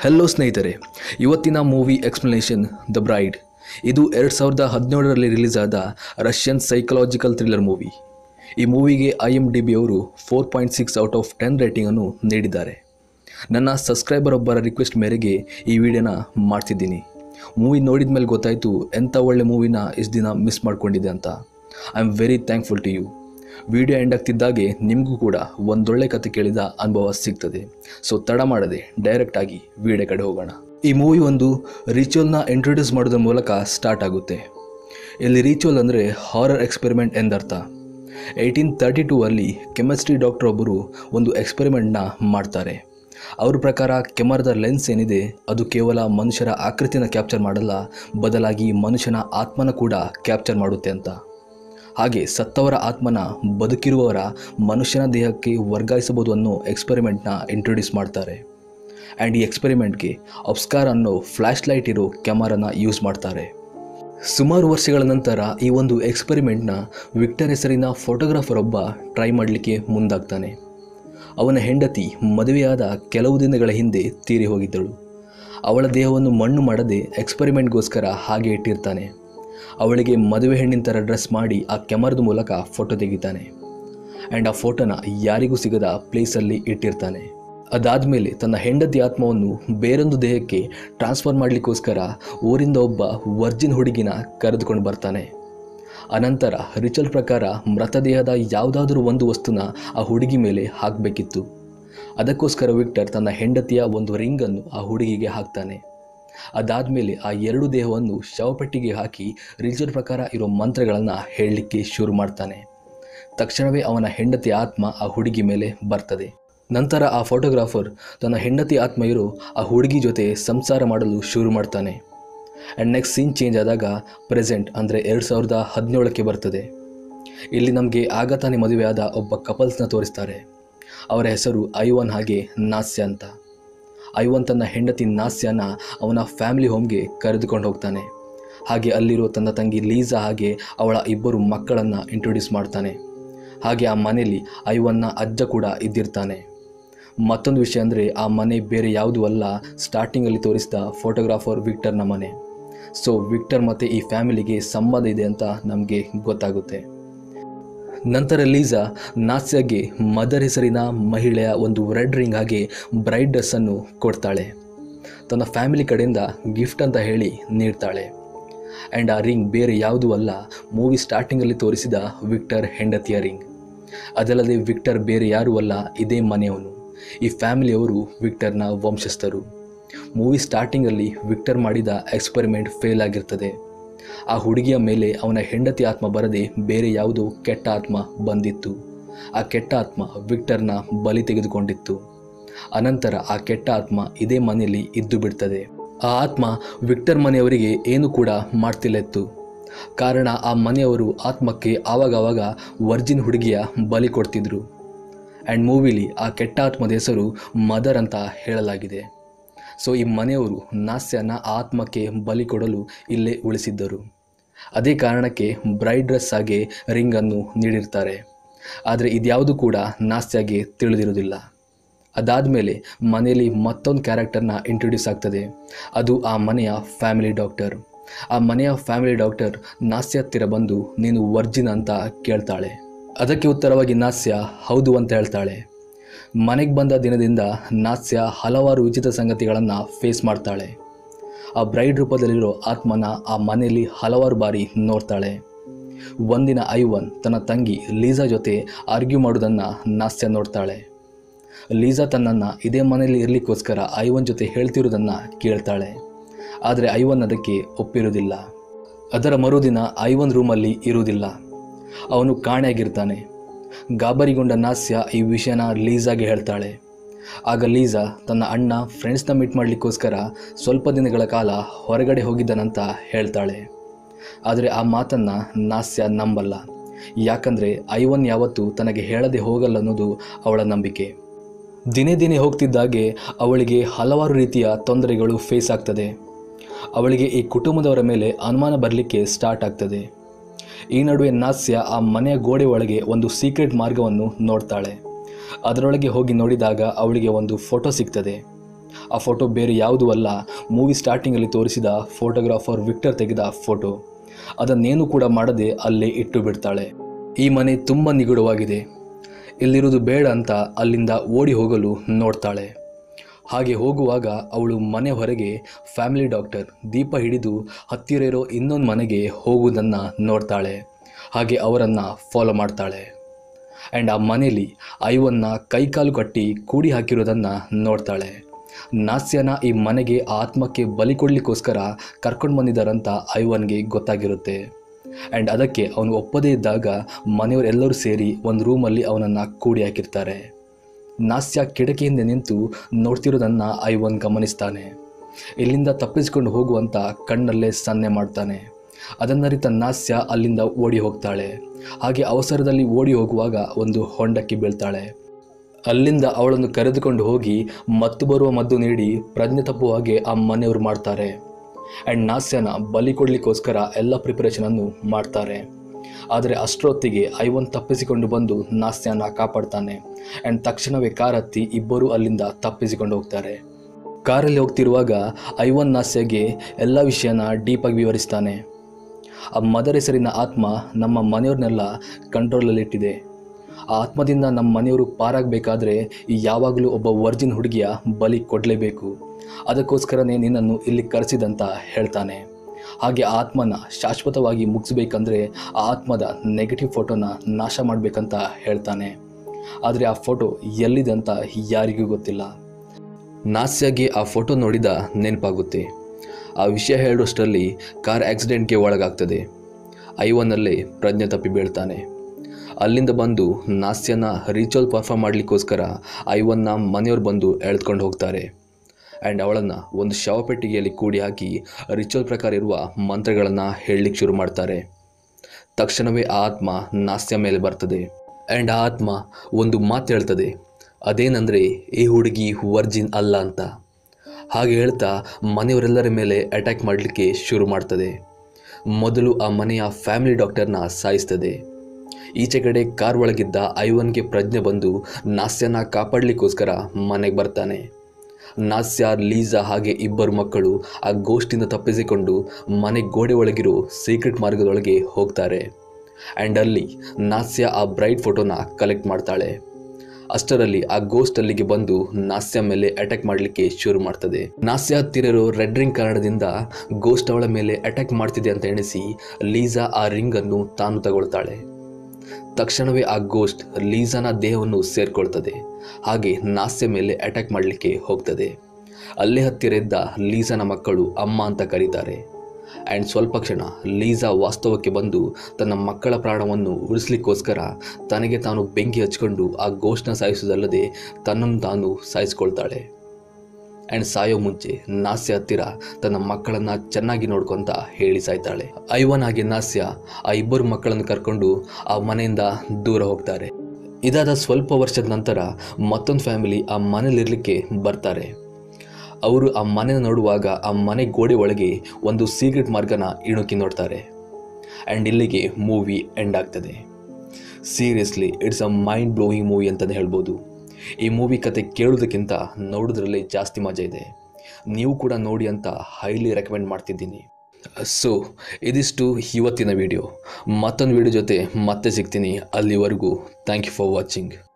hello ಸ್ನೇಹಿತರೆ ಇವತ್ತಿನ movie explanation the bride ಇದು ಎರಡು ಸಾವಿರದ ಹದಿನೇಳರಲ್ಲಿ ರಿಲೀಸ್ ಆದ ರಷ್ಯನ್ ಸೈಕಲಾಜಿಕಲ್ ಥ್ರಿಲ್ಲರ್ ಮೂವಿ ಈ ಮೂವಿಗೆ ಐ ಎಮ್ ಡಿ ಬಿ ಅವರು four point six out of ten ರೇಟಿಂಗನ್ನು ನೀಡಿದ್ದಾರೆ ನನ್ನ ಸಬ್ಸ್ಕ್ರೈಬರ್ ಒಬ್ಬರ ರಿಕ್ವೆಸ್ಟ್ ಮೇರೆಗೆ ಈ ವಿಡಿಯೋನ ಮಾಡ್ತಿದ್ದೀನಿ ಮೂವಿ ನೋಡಿದ ಮೇಲೆ ಗೊತ್ತಾಯಿತು ಎಂಥ ಒಳ್ಳೆ ಮೂವಿನ ಇಷ್ಟು ದಿನ ಮಿಸ್ ಮಾಡ್ಕೊಂಡಿದ್ದೆ ಅಂತ I am very thankful to you video end ಆಗ್ತಿದ್ದಾಗೆ ನಿಮಗೂ ಕೂಡ ಒಂದೊಳ್ಳೆ ಕತೆ ಕೇಳಿದ ಅನುಭವ ಸಿಗ್ತದೆ ಸೊ ತಡ ಮಾಡದೆ ಡೈರೆಕ್ಟ್ ಆಗಿ ವಿಡಿಯೋ ಕಡೆ ಹೋಗೋಣ ಈ ಮೂವಿ ಒಂದು ರಿಚುವಲ್ನ ಇಂಟ್ರೊಡ್ಯೂಸ್ ಮಾಡೋದ್ರ ಮೂಲಕ ಸ್ಟಾರ್ಟ್ ಆಗುತ್ತೆ ಇಲ್ಲಿ ರಿಚುವಲ್ ಅಂದರೆ ಹಾರರ್ ಎಕ್ಸ್ಪೆರಿಮೆಂಟ್ ಎಂದರ್ಥ ಏಯ್ಟೀನ್ ತರ್ಟಿ ಟೂ ಅಲ್ಲಿ ಕೆಮಿಸ್ಟ್ರಿ ಡಾಕ್ಟರ್ ಒಬ್ಬರು ಒಂದು ಎಕ್ಸ್ಪೆರಿಮೆಂಟ್ನ ಮಾಡ್ತಾರೆ ಅವ್ರ ಪ್ರಕಾರ ಕೆಮರದ ಲೆನ್ಸ್ ಏನಿದೆ ಅದು ಕೇವಲ ಮನುಷ್ಯರ ಆಕೃತಿನ ಕ್ಯಾಪ್ಚರ್ ಮಾಡಲ್ಲ ಬದಲಾಗಿ ಮನುಷ್ಯನ ಆತ್ಮನ ಕೂಡ ಕ್ಯಾಪ್ಚರ್ ಮಾಡುತ್ತೆ ಅಂತ ಹಾಗೆ ಸತ್ತವರ ಆತ್ಮನ ಬದುಕಿರುವವರ ಮನುಷ್ಯನ ದೇಹಕ್ಕೆ ವರ್ಗಾಯಿಸಬಹುದು ಅನ್ನೋ ಎಕ್ಸ್ಪೆರಿಮೆಂಟ್ನ ಇಂಟ್ರೊಡ್ಯೂಸ್ ಮಾಡ್ತಾರೆ ಆ್ಯಂಡ್ ಈ ಎಕ್ಸ್ಪೆರಿಮೆಂಟ್ಗೆ ಅಬ್ಸ್ಕಾರ್ ಅನ್ನೋ ಫ್ಲ್ಯಾಶ್ ಲೈಟ್ ಇರೋ ಕ್ಯಾಮರಾನ ಯೂಸ್ ಮಾಡ್ತಾರೆ ಸುಮಾರು ವರ್ಷಗಳ ನಂತರ ಈ ಒಂದು ಎಕ್ಸ್ಪೆರಿಮೆಂಟ್ನ ವಿಕ್ಟರ್ ಹೆಸರಿನ ಫೋಟೋಗ್ರಾಫರ್ ಒಬ್ಬ ಟ್ರೈ ಮಾಡಲಿಕ್ಕೆ ಮುಂದಾಗ್ತಾನೆ ಅವನ ಹೆಂಡತಿ ಮದುವೆಯಾದ ಕೆಲವು ದಿನಗಳ ಹಿಂದೆ ತೀರಿ ಹೋಗಿದ್ದಳು ಅವಳ ದೇಹವನ್ನು ಮಣ್ಣು ಮಾಡದೆ ಎಕ್ಸ್ಪೆರಿಮೆಂಟ್ಗೋಸ್ಕರ ಹಾಗೆ ಇಟ್ಟಿರ್ತಾನೆ ಅವಳಿಗೆ ಮದುವೆ ಹೆಣ್ಣಿನ ಥರ ಡ್ರೆಸ್ ಮಾಡಿ ಆ ಕ್ಯಾಮರದ ಮೂಲಕ ಫೋಟೋ ತೆಗಿತಾನೆ ಆ್ಯಂಡ್ ಆ ಫೋಟೋನ ಯಾರಿಗೂ ಸಿಗದ ಪ್ಲೇಸಲ್ಲಿ ಇಟ್ಟಿರ್ತಾನೆ ಅದಾದಮೇಲೆ ತನ್ನ ಹೆಂಡತಿ ಆತ್ಮವನ್ನು ಬೇರೊಂದು ದೇಹಕ್ಕೆ ಟ್ರಾನ್ಸ್ಫರ್ ಮಾಡಲಿಕ್ಕೋಸ್ಕರ ಊರಿಂದ ಒಬ್ಬ ವರ್ಜಿನ್ ಹುಡುಗಿನ ಕರೆದುಕೊಂಡು ಬರ್ತಾನೆ ಅನಂತರ ರಿಚಲ್ ಪ್ರಕಾರ ಮೃತದೇಹದ ಯಾವುದಾದ್ರೂ ಒಂದು ವಸ್ತುನ ಆ ಹುಡುಗಿ ಮೇಲೆ ಹಾಕಬೇಕಿತ್ತು ಅದಕ್ಕೋಸ್ಕರ ವಿಕ್ಟರ್ ತನ್ನ ಹೆಂಡತಿಯ ಒಂದು ರಿಂಗನ್ನು ಆ ಹುಡುಗಿಗೆ ಹಾಕ್ತಾನೆ ಅದಾದಮೇಲೆ ಆ ಎರಡು ದೇಹವನ್ನು ಶವಪೆಟ್ಟಿಗೆ ಹಾಕಿ ರಿಚಲ್ ಪ್ರಕಾರ ಇರೋ ಮಂತ್ರಗಳನ್ನು ಹೇಳಲಿಕ್ಕೆ ಶುರು ಮಾಡ್ತಾನೆ ತಕ್ಷಣವೇ ಅವನ ಹೆಂಡತಿ ಆತ್ಮ ಆ ಹುಡುಗಿ ಮೇಲೆ ಬರ್ತದೆ ನಂತರ ಆ ಫೋಟೋಗ್ರಾಫರ್ ತನ್ನ ಹೆಂಡತಿ ಆತ್ಮ ಇರೋ ಆ ಹುಡುಗಿ ಜೊತೆ ಸಂಸಾರ ಮಾಡಲು ಶುರು ಮಾಡ್ತಾನೆ ಆ್ಯಂಡ್ ನೆಕ್ಸ್ಟ್ ಸೀನ್ ಚೇಂಜ್ ಆದಾಗ ಪ್ರೆಸೆಂಟ್ ಅಂದರೆ ಎರಡು ಸಾವಿರದ ಹದಿನೇಳಕ್ಕೆ ಬರ್ತದೆ ಇಲ್ಲಿ ನಮಗೆ ಆಗ ತಾನೇ ಮದುವೆಯಾದ ಒಬ್ಬ ಕಪಲ್ಸ್ನ ತೋರಿಸ್ತಾರೆ ಅವರ ಹೆಸರು ಐವನ್ ಹಾಗೆ ನಾಸ್ಯ ಅಂತ ಐವನ್ ತನ್ನ ಹೆಂಡತಿ ನಾಸ್ಯನ ಅವನ ಫ್ಯಾಮಿಲಿ ಹೋಮ್ಗೆ ಕರೆದುಕೊಂಡು ಹೋಗ್ತಾನೆ ಹಾಗೆ ಅಲ್ಲಿರೋ ತನ್ನ ತಂಗಿ ಲೀಸಾ ಹಾಗೆ ಅವಳ ಇಬ್ಬರು ಮಕ್ಕಳನ್ನು ಇಂಟ್ರೊಡ್ಯೂಸ್ ಮಾಡ್ತಾನೆ ಹಾಗೆ ಆ ಮನೆಯಲ್ಲಿ ಐವನ್ನ ಅಜ್ಜ ಕೂಡ ಇದ್ದಿರ್ತಾನೆ ಮತ್ತೊಂದು ವಿಷಯ ಅಂದರೆ ಆ ಮನೆ ಬೇರೆ ಯಾವುದೂ ಅಲ್ಲ ಸ್ಟಾರ್ಟಿಂಗಲ್ಲಿ ತೋರಿಸಿದ ಫೋಟೋಗ್ರಾಫರ್ ವಿಕ್ಟರ್ನ ಮನೆ ಸೊ ವಿಕ್ಟರ್ ಮತ್ತು ಈ ಫ್ಯಾಮಿಲಿಗೆ ಸಂಬಂಧ ಇದೆ ಅಂತ ನಮಗೆ ಗೊತ್ತಾಗುತ್ತೆ ನಂತರ ಲೀಸಾ ನಾಸ್ಯಾಗೆ ಮದರ್ ಹೆಸರಿನ ಮಹಿಳೆಯ ಒಂದು ರೆಡ್ ರಿಂಗ್ ಹಾಗೆ ಬ್ರೈಟ್ ಡ್ರೆಸ್ಸನ್ನು ಕೊಡ್ತಾಳೆ ತನ್ನ ಫ್ಯಾಮಿಲಿ ಕಡೆಯಿಂದ ಗಿಫ್ಟ್ ಅಂತ ಹೇಳಿ ನೀಡ್ತಾಳೆ ಆ್ಯಂಡ್ ಆ ರಿಂಗ್ ಬೇರೆ ಯಾವುದೂ ಅಲ್ಲ ಮೂವಿ ಸ್ಟಾರ್ಟಿಂಗಲ್ಲಿ ತೋರಿಸಿದ ವಿಕ್ಟರ್ ಹೆಂಡತಿಯ ರಿಂಗ್ ಅದಲ್ಲದೆ ವಿಕ್ಟರ್ ಬೇರೆ ಯಾರೂ ಅಲ್ಲ ಇದೇ ಮನೆಯವನು ಈ ಫ್ಯಾಮಿಲಿಯವರು ವಿಕ್ಟರ್ನ ವಂಶಸ್ಥರು ಮೂವಿ ಸ್ಟಾರ್ಟಿಂಗಲ್ಲಿ ವಿಕ್ಟರ್ ಮಾಡಿದ ಎಕ್ಸ್ಪೆರಿಮೆಂಟ್ ಫೇಲ್ ಆಗಿರ್ತದೆ ಆ ಹುಡುಗಿಯ ಮೇಲೆ ಅವನ ಹೆಂಡತಿ ಆತ್ಮ ಬರದೆ ಬೇರೆ ಯಾವುದೋ ಕೆಟ್ಟ ಆತ್ಮ ಬಂದಿತ್ತು ಆ ಕೆಟ್ಟ ಆತ್ಮ ವಿಕ್ಟರ್ನ ಬಲಿ ತೆಗೆದುಕೊಂಡಿತ್ತು ಅನಂತರ ಆ ಕೆಟ್ಟ ಆತ್ಮ ಇದೇ ಮನೆಯಲ್ಲಿ ಇದ್ದು ಬಿಡ್ತದೆ ಆ ಆತ್ಮ ವಿಕ್ಟರ್ ಮನೆಯವರಿಗೆ ಏನು ಕೂಡ ಮಾಡ್ತಿಲ್ಲ ಇತ್ತು ಕಾರಣ ಆ ಮನೆಯವರು ಆತ್ಮಕ್ಕೆ ಆವಾಗವಾಗ ವರ್ಜಿನ್ ಹುಡುಗಿಯ ಬಲಿ ಕೊಡ್ತಿದ್ರು ಆ್ಯಂಡ್ ಮೂವಿಲಿ ಆ ಕೆಟ್ಟ ಆತ್ಮದ ಹೆಸರು ಮದರ್ ಅಂತ ಹೇಳಲಾಗಿದೆ ಸೊ ಈ ಮನೆಯವರು ನಾಸ್ಯನ ಆ ಆತ್ಮಕ್ಕೆ ಬಲಿ ಕೊಡಲು ಇಲ್ಲೇ ಉಳಿಸಿದ್ದರು ಅದೇ ಕಾರಣಕ್ಕೆ ಬ್ರೈಡ್ ಡ್ರೆಸ್ ಆಗಿ ರಿಂಗನ್ನು ನೀಡಿರ್ತಾರೆ ಆದರೆ ಇದ್ಯಾವುದು ಕೂಡ ನಾಸ್ಯಾಗೆ ತಿಳಿದಿರುವುದಿಲ್ಲ ಅದಾದಮೇಲೆ ಮನೆಯಲ್ಲಿ ಮತ್ತೊಂದು ಕ್ಯಾರೆಕ್ಟರ್ನ ಇಂಟ್ರೊಡ್ಯೂಸ್ ಆಗ್ತದೆ ಅದು ಆ ಮನೆಯ ಫ್ಯಾಮಿಲಿ ಡಾಕ್ಟರ್ ಆ ಮನೆಯ ಫ್ಯಾಮಿಲಿ ಡಾಕ್ಟರ್ ನಾಸ್ಯ ಹತ್ತಿರ ಬಂದು ನೀನು ವರ್ಜಿನ್ ಅಂತ ಕೇಳ್ತಾಳೆ ಅದಕ್ಕೆ ಉತ್ತರವಾಗಿ ನಾಸ್ಯ ಹೌದು ಅಂತ ಹೇಳ್ತಾಳೆ ಮನೆಗೆ ಬಂದ ದಿನದಿಂದ ನಾಸ್ಯ ಹಲವಾರು ವಿಚಿತ್ರ ಸಂಗತಿಗಳನ್ನು ಫೇಸ್ ಮಾಡ್ತಾಳೆ ಆ ಬ್ರೈಡ್ ರೂಪದಲ್ಲಿರೋ ಆತ್ಮನ ಆ ಮನೆಯಲ್ಲಿ ಹಲವಾರು ಬಾರಿ ನೋಡ್ತಾಳೆ ಒಂದಿನ ಐವನ್ ತನ್ನ ತಂಗಿ ಲೀಸಾ ಜೊತೆ ಆರ್ಗ್ಯೂ ಮಾಡೋದನ್ನು ನಾಸ್ಯ ನೋಡ್ತಾಳೆ ಲೀಸಾ ತನ್ನನ್ನು ಇದೇ ಮನೆಯಲ್ಲಿ ಇರಲಿಕ್ಕೋಸ್ಕರ ಐವನ್ ಜೊತೆ ಹೇಳ್ತಿರೋದನ್ನು ಕೇಳ್ತಾಳೆ ಆದರೆ ಐವನ್ ಅದಕ್ಕೆ ಒಪ್ಪಿರೋದಿಲ್ಲ ಅದರ ಮರುದಿನ ಐವನ್ ರೂಮಲ್ಲಿ ಇರುವುದಿಲ್ಲ ಅವನು ಕಾಣೆಯಾಗಿರ್ತಾನೆ ಗಾಬರಿಗೊಂಡ ನಾಸ್ಯ ಈ ವಿಷಯನ ಲೀಸಾಗೆ ಹೇಳ್ತಾಳೆ ಆಗ ಲೀಸಾ ತನ್ನ ಅಣ್ಣ ಫ್ರೆಂಡ್ಸ್ನ ಮೀಟ್ ಮಾಡಲಿಕ್ಕೋಸ್ಕರ ಸ್ವಲ್ಪ ದಿನಗಳ ಕಾಲ ಹೊರಗಡೆ ಹೋಗಿದ್ದನಂತ ಹೇಳ್ತಾಳೆ ಆದರೆ ಆ ಮಾತನ್ನು ನಾಸ್ಯ ನಂಬಲ್ಲ ಯಾಕಂದರೆ ಐವನ್ ಯಾವತ್ತೂ ತನಗೆ ಹೇಳದೆ ಹೋಗಲ್ಲ ಅನ್ನೋದು ಅವಳ ನಂಬಿಕೆ ದಿನೇ ದಿನೇ ಹೋಗ್ತಿದ್ದಾಗೆ ಅವಳಿಗೆ ಹಲವಾರು ರೀತಿಯ ತೊಂದರೆಗಳು ಫೇಸ್ ಆಗ್ತದೆ ಅವಳಿಗೆ ಈ ಕುಟುಂಬದವರ ಮೇಲೆ ಅನುಮಾನ ಬರಲಿಕ್ಕೆ ಸ್ಟಾರ್ಟ್ ಆಗ್ತದೆ ಈ ನಡುವೆ ನಾಸ್ಯ ಆ ಮನೆಯ ಗೋಡೆ ಒಳಗೆ ಒಂದು ಸೀಕ್ರೆಟ್ ಮಾರ್ಗವನ್ನು ನೋಡ್ತಾಳೆ ಅದರೊಳಗೆ ಹೋಗಿ ನೋಡಿದಾಗ ಅವಳಿಗೆ ಒಂದು ಫೋಟೋ ಸಿಗ್ತದೆ ಆ ಫೋಟೋ ಬೇರೆ ಯಾವುದೂ ಅಲ್ಲ ಮೂವಿ ಸ್ಟಾರ್ಟಿಂಗಲ್ಲಿ ತೋರಿಸಿದ ಫೋಟೋಗ್ರಾಫರ್ ವಿಕ್ಟರ್ ತೆಗೆದ ಫೋಟೋ ಅದನ್ನೇನು ಕೂಡ ಮಾಡದೆ ಅಲ್ಲೇ ಇಟ್ಟು ಬಿಡ್ತಾಳೆ ಈ ಮನೆ ತುಂಬ ನಿಗೂಢವಾಗಿದೆ ಇಲ್ಲಿರೋದು ಬೇಡ ಅಂತ ಅಲ್ಲಿಂದ ಓಡಿ ಹೋಗಲು ನೋಡ್ತಾಳೆ ಹಾಗೆ ಹೋಗುವಾಗ ಅವಳು ಮನೆ ಹೊರಗೆ ಫ್ಯಾಮಿಲಿ ಡಾಕ್ಟರ್ ದೀಪ ಹಿಡಿದು ಹತ್ತಿರ ಇರೋ ಇನ್ನೊಂದು ಮನೆಗೆ ಹೋಗುವುದನ್ನು ನೋಡ್ತಾಳೆ ಹಾಗೆ ಅವರನ್ನು ಫಾಲೋ ಮಾಡ್ತಾಳೆ ಆ್ಯಂಡ್ ಆ ಮನೇಲಿ ಐವನ್ನ ಕೈಕಾಲು ಕಟ್ಟಿ ಕೂಡಿ ಹಾಕಿರೋದನ್ನು ನೋಡ್ತಾಳೆ ನಾಸ್ಯನ ಈ ಮನೆಗೆ ಆ ಆತ್ಮಕ್ಕೆ ಬಲಿ ಕೊಡಲಿಕ್ಕೋಸ್ಕರ ಕರ್ಕೊಂಡು ಬಂದಿದ್ದಾರಂತ ಐವನ್ಗೆ ಗೊತ್ತಾಗಿರುತ್ತೆ ಆ್ಯಂಡ್ ಅದಕ್ಕೆ ಅವನು ಒಪ್ಪದೇ ಇದ್ದಾಗ ಮನೆಯವರೆಲ್ಲರೂ ಸೇರಿ ಒಂದು ರೂಮಲ್ಲಿ ಅವನನ್ನು ಕೂಡಿ ಹಾಕಿರ್ತಾರೆ ನಾಸ್ಯ ಕಿಟಕಿಯಿಂದ ನಿಂತು ನೋಡ್ತಿರೋದನ್ನು ಐವನ್ ಗಮನಿಸ್ತಾನೆ ಇಲ್ಲಿಂದ ತಪ್ಪಿಸ್ಕೊಂಡು ಹೋಗುವಂತ ಕಣ್ಣಲ್ಲೇ ಸನ್ನೆ ಮಾಡ್ತಾನೆ ಅದನ್ನರಿತ ನಾಸ್ಯ ಅಲ್ಲಿಂದ ಓಡಿ ಹೋಗ್ತಾಳೆ ಹಾಗೆ ಅವಸರದಲ್ಲಿ ಓಡಿ ಹೋಗುವಾಗ ಒಂದು ಹೊಂಡಕ್ಕೆ ಬೀಳ್ತಾಳೆ ಅಲ್ಲಿಂದ ಅವಳನ್ನು ಕರೆದುಕೊಂಡು ಹೋಗಿ ಮತ್ತು ಬರುವ ಮದ್ದು ನೀಡಿ ಪ್ರಜ್ಞೆ ತಪ್ಪುವ ಹಾಗೆ ಆ ಮನೆಯವರು ಮಾಡ್ತಾರೆ ಆ್ಯಂಡ್ ನಾಸ್ಯನ ಬಲಿ ಕೊಡಲಿಕ್ಕೋಸ್ಕರ ಎಲ್ಲ ಪ್ರಿಪರೇಷನನ್ನು ಮಾಡ್ತಾರೆ ಆದರೆ ಅಷ್ಟರೊತ್ತಿಗೆ ಐವನ್ ತಪ್ಪಿಸಿಕೊಂಡು ಬಂದು ನಾಸ್ಯನ ಕಾಪಾಡ್ತಾನೆ ಆ್ಯಂಡ್ ತಕ್ಷಣವೇ ಕಾರ್ ಹತ್ತಿ ಇಬ್ಬರು ಅಲ್ಲಿಂದ ತಪ್ಪಿಸಿಕೊಂಡು ಹೋಗ್ತಾರೆ ಕಾರಲ್ಲಿ ಹೋಗ್ತಿರುವಾಗ ಐವನ್ ನಾಸ್ಯಗೆ ಎಲ್ಲ ವಿಷಯನ ಡೀಪಾಗಿ ವಿವರಿಸ್ತಾನೆ ಆ ಮದರ್ ಹೆಸರಿನ ಆತ್ಮ ನಮ್ಮ ಮನೆಯವ್ರನ್ನೆಲ್ಲ ಕಂಟ್ರೋಲಲ್ಲಿಟ್ಟಿದೆ ಆ ಆತ್ಮದಿಂದ ನಮ್ಮ ಮನೆಯವರು ಪಾರಾಗಬೇಕಾದ್ರೆ ಯಾವಾಗಲೂ ಒಬ್ಬ ವರ್ಜಿನ್ ಹುಡುಗಿಯ ಬಲಿ ಕೊಡಲೇಬೇಕು ಅದಕ್ಕೋಸ್ಕರನೇ ನಿನ್ನನ್ನು ಇಲ್ಲಿ ಕರೆಸಿದಂತ ಹೇಳ್ತಾನೆ ಹಾಗೆ ಆ ಆತ್ಮನ ಶಾಶ್ವತವಾಗಿ ಮುಗಿಸ್ಬೇಕಂದ್ರೆ ಆ ಆತ್ಮದ ನೆಗೆಟಿವ್ ಫೋಟೋನ ನಾಶ ಮಾಡಬೇಕಂತ ಹೇಳ್ತಾನೆ ಆದರೆ ಆ ಫೋಟೋ ಎಲ್ಲಿದೆ ಅಂತ ಯಾರಿಗೂ ಗೊತ್ತಿಲ್ಲ ನಾಸ್ಯಾಗೆ ಆ ಫೋಟೋ ನೋಡಿದ ನೆನಪಾಗುತ್ತೆ ಆ ವಿಷಯ ಹೇಳೋಷ್ಟರಲ್ಲಿ ಕಾರ್ ಆಕ್ಸಿಡೆಂಟ್ಗೆ ಒಳಗಾಗ್ತದೆ ಐವನಲ್ಲೇ ಪ್ರಜ್ಞೆ ತಪ್ಪಿ ಬೀಳ್ತಾನೆ ಅಲ್ಲಿಂದ ಬಂದು ನಾಸ್ಯನ ರಿಚುವಲ್ ಪರ್ಫಾರ್ಮ್ ಮಾಡಲಿಕ್ಕೋಸ್ಕರ ಐವನ್ನ ಮನೆಯವ್ರು ಬಂದು ಎಳೆದುಕೊಂಡು ಹೋಗ್ತಾರೆ ಆ್ಯಂಡ್ ಅವಳನ್ನು ಒಂದು ಶವಪೆಟ್ಟಿಗೆಯಲ್ಲಿ ಕೂಡಿ ಹಾಕಿ ರಿಚುವಲ್ ಪ್ರಕಾರ ಇರುವ ಮಂತ್ರಗಳನ್ನು ಹೇಳಲಿಕ್ಕೆ ಶುರು ಮಾಡ್ತಾರೆ ತಕ್ಷಣವೇ ಆ ಆತ್ಮ ನಾಸ್ಯ ಮೇಲೆ ಬರ್ತದೆ ಆ್ಯಂಡ್ ಆ ಆತ್ಮ ಒಂದು ಮಾತು ಹೇಳ್ತದೆ ಅದೇನೆಂದರೆ ಈ ಹುಡುಗಿ ವರ್ಜಿನ್ ಅಲ್ಲ ಅಂತ ಹಾಗೆ ಹೇಳ್ತಾ ಮನೆಯವರೆಲ್ಲರ ಮೇಲೆ ಅಟ್ಯಾಕ್ ಮಾಡಲಿಕ್ಕೆ ಶುರು ಮಾಡ್ತದೆ ಮೊದಲು ಆ ಮನೆಯ ಫ್ಯಾಮಿಲಿ ಡಾಕ್ಟರ್ನ ಸಾಯಿಸ್ತದೆ ಈಚೆ ಕಡೆ ಕಾರ್ ಒಳಗಿದ್ದ ಐವನ್ಗೆ ಪ್ರಜ್ಞೆ ಬಂದು ನಾಸ್ಯನ ಕಾಪಾಡಲಿಕ್ಕೋಸ್ಕರ ಮನೆಗೆ ಬರ್ತಾನೆ ನಾಸ್ಯ ಲೀಸಾ ಹಾಗೆ ಇಬ್ಬರು ಮಕ್ಕಳು ಆ ಗೋಷ್ಠಿಂದ ತಪ್ಪಿಸಿಕೊಂಡು ಮನೆ ಗೋಡೆ ಒಳಗಿರೋ ಸೀಕ್ರೆಟ್ ಮಾರ್ಗದೊಳಗೆ ಹೋಗ್ತಾರೆ ಆ್ಯಂಡ್ ಅಲ್ಲಿ ನಾಸ್ಯ ಆ ಬ್ರೈಟ್ ಫೋಟೋನ ಕಲೆಕ್ಟ್ ಮಾಡ್ತಾಳೆ ಅಷ್ಟರಲ್ಲಿ ಆ ಗೋಸ್ಟ್ ಅಲ್ಲಿಗೆ ಬಂದು ನಾಸ್ಯ ಮೇಲೆ ಅಟ್ಯಾಕ್ ಮಾಡಲಿಕ್ಕೆ ಶುರು ಮಾಡ್ತದೆ ನಾಸ್ಯ ಹತ್ತಿರರೋ ರೆಡ್ ರಿಂಗ್ ಕಾರಣದಿಂದ ಗೋಸ್ಟ್ ಅವಳ ಮೇಲೆ ಅಟ್ಯಾಕ್ ಮಾಡ್ತಿದೆ ಅಂತ ಎಣಿಸಿ ಲೀಸಾ ಆ ರಿಂಗನ್ನು ತಾನು ತಗೊಳ್ತಾಳೆ ತಕ್ಷಣವೇ ಆ ಗೋಸ್ಟ್ ಲೀಸಾನ ದೇಹವನ್ನು ಸೇರ್ಕೊಳ್ತದೆ ಹಾಗೆ ನಾಸ್ಯ ಮೇಲೆ ಅಟ್ಯಾಕ್ ಮಾಡಲಿಕ್ಕೆ ಹೋಗ್ತದೆ ಅಲ್ಲೇ ಹತ್ತಿರ ಇದ್ದ ಲೀಸಾನ ಮಕ್ಕಳು ಅಮ್ಮ ಅಂತ ಕರೀತಾರೆ ಆ್ಯಂಡ್ ಸ್ವಲ್ಪ ಕ್ಷಣ ಲೀಸಾ ವಾಸ್ತವಕ್ಕೆ ಬಂದು ತನ್ನ ಮಕ್ಕಳ ಪ್ರಾಣವನ್ನು ಉಳಿಸ್ಲಿಕ್ಕೋಸ್ಕರ ತನಗೆ ತಾನು ಬೆಂಕಿ ಹಚ್ಕೊಂಡು ಆ ಗೋಷ್ಠನ ಸಾಯಿಸುವುದಲ್ಲದೆ ತನ್ನನ್ನು ತಾನು ಸಾಯಿಸ್ಕೊಳ್ತಾಳೆ ಆ್ಯಂಡ್ ಸಾಯೋ ಮುಂಚೆ ನಾಸ್ಯ ಹತ್ತಿರ ತನ್ನ ಮಕ್ಕಳನ್ನು ಚೆನ್ನಾಗಿ ನೋಡ್ಕೊಂತ ಹೇಳಿ ಸಾಯ್ತಾಳೆ ಐವನ್ ಹಾಗೆ ನಾಸ್ಯ ಆ ಇಬ್ಬರು ಮಕ್ಕಳನ್ನು ಕರ್ಕೊಂಡು ಆ ಮನೆಯಿಂದ ದೂರ ಹೋಗ್ತಾರೆ ಇದಾದ ಸ್ವಲ್ಪ ವರ್ಷದ ನಂತರ ಮತ್ತೊಂದು ಫ್ಯಾಮಿಲಿ ಆ ಮನೇಲಿರಲಿಕ್ಕೆ ಬರ್ತಾರೆ ಅವರು ಆ ಮನೆನ ನೋಡುವಾಗ ಆ ಮನೆ ಗೋಡೆ ಒಳಗೆ ಒಂದು ಸೀಕ್ರೆಟ್ ಮಾರ್ಗನ ಇಣುಕಿ ನೋಡ್ತಾರೆ ಆ್ಯಂಡ್ ಇಲ್ಲಿಗೆ ಮೂವಿ ಎಂಡ್ ಆಗ್ತದೆ seriously it's a mind blowing movie ಅಂತಲೇ ಹೇಳ್ಬೋದು ಈ ಮೂವಿ ಕತೆ ಕೇಳೋದಕ್ಕಿಂತ ನೋಡೋದ್ರಲ್ಲಿ ಜಾಸ್ತಿ ಮಜಾ ಇದೆ ನೀವು ಕೂಡ ನೋಡಿ ಅಂತ ಹೈಲಿ ರೆಕಮೆಂಡ್ ಮಾಡ್ತಿದ್ದೀನಿ ಸೊ ಇದಿಷ್ಟು ಇವತ್ತಿನ ವಿಡಿಯೋ ಮತ್ತೊಂದು ವಿಡಿಯೋ ಜೊತೆ ಮತ್ತೆ ಸಿಗ್ತೀನಿ ಅಲ್ಲಿವರೆಗೂ ಥ್ಯಾಂಕ್ ಯು ಫಾರ್ ವಾಚಿಂಗ್